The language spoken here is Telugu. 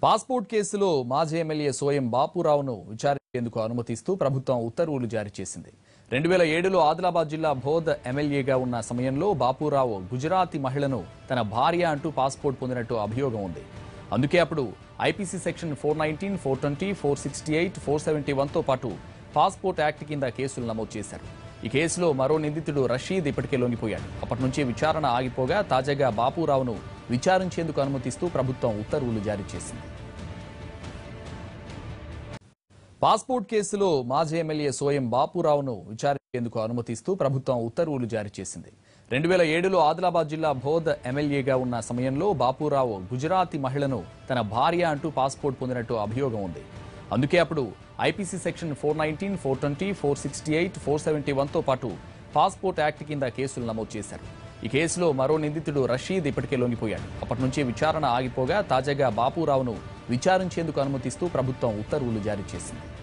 పాస్పోర్ట్ కేసులో మాజీ ఎమ్మెల్యే సోయం బాపురావును విచారించేందుకు అనుమతిస్తూ ప్రభుత్వం ఉత్తర్వులు జారీ చేసింది రెండు వేల ఏడులో ఆదిలాబాద్ జిల్లా బోధ్ ఎమ్మెల్యేగా ఉన్న సమయంలో బాపురావు గుజరాతీ మహిళను తన భార్య అంటూ పాస్పోర్ట్ పొందినట్టు అభియోగం ఉంది అందుకే అప్పుడు IPC section four nineteen four twenty four sixty eight four seventy వన్తో పాటు పాస్పోర్ట్ యాక్ట్ కింద కేసులు నమోదు చేశారు ఈ కేసులో మరో నిందితుడు రషీద్ ఇప్పటికే లొంగిపోయాడు అప్పటి నుంచి విచారణ ఆగిపోగా తాజాగా బాపురావును విచారించేందుకు అనుమతిస్తూ ప్రభుత్వం ఉత్తర్వులు జారీ చేసింది పాస్పోర్ట్ కేసులో మాజీ ఎమ్మెల్యే సోయం బాపురావును విచారించేందుకు అనుమతిస్తూ ప్రభుత్వం ఉత్తర్వులు జారీ చేసింది రెండు వేల ఏడులో ఆదిలాబాద్ జిల్లా బోధ్ ఎమ్మెల్యేగా ఉన్న సమయంలో బాపురావు గుజరాతీ మహిళను తన భార్య అంటూ పాస్పోర్ట్ పొందినట్టు అభియోగం ఉంది అందుకే అప్పుడు IPC section four nineteen four twenty four sixty eight four seventy వన్తో పాటు పాస్పోర్ట్ యాక్ట్ కింద కేసులు నమోదు చేశారు ఈ కేసులో మరో నిందితుడు రషీద్ ఇప్పటికే లొంగిపోయాడు అప్పటి నుంచి విచారణ ఆగిపోగా తాజాగా బాపురావును విచారించేందుకు అనుమతిస్తూ ప్రభుత్వం ఉత్తర్వులు జారీ చేసింది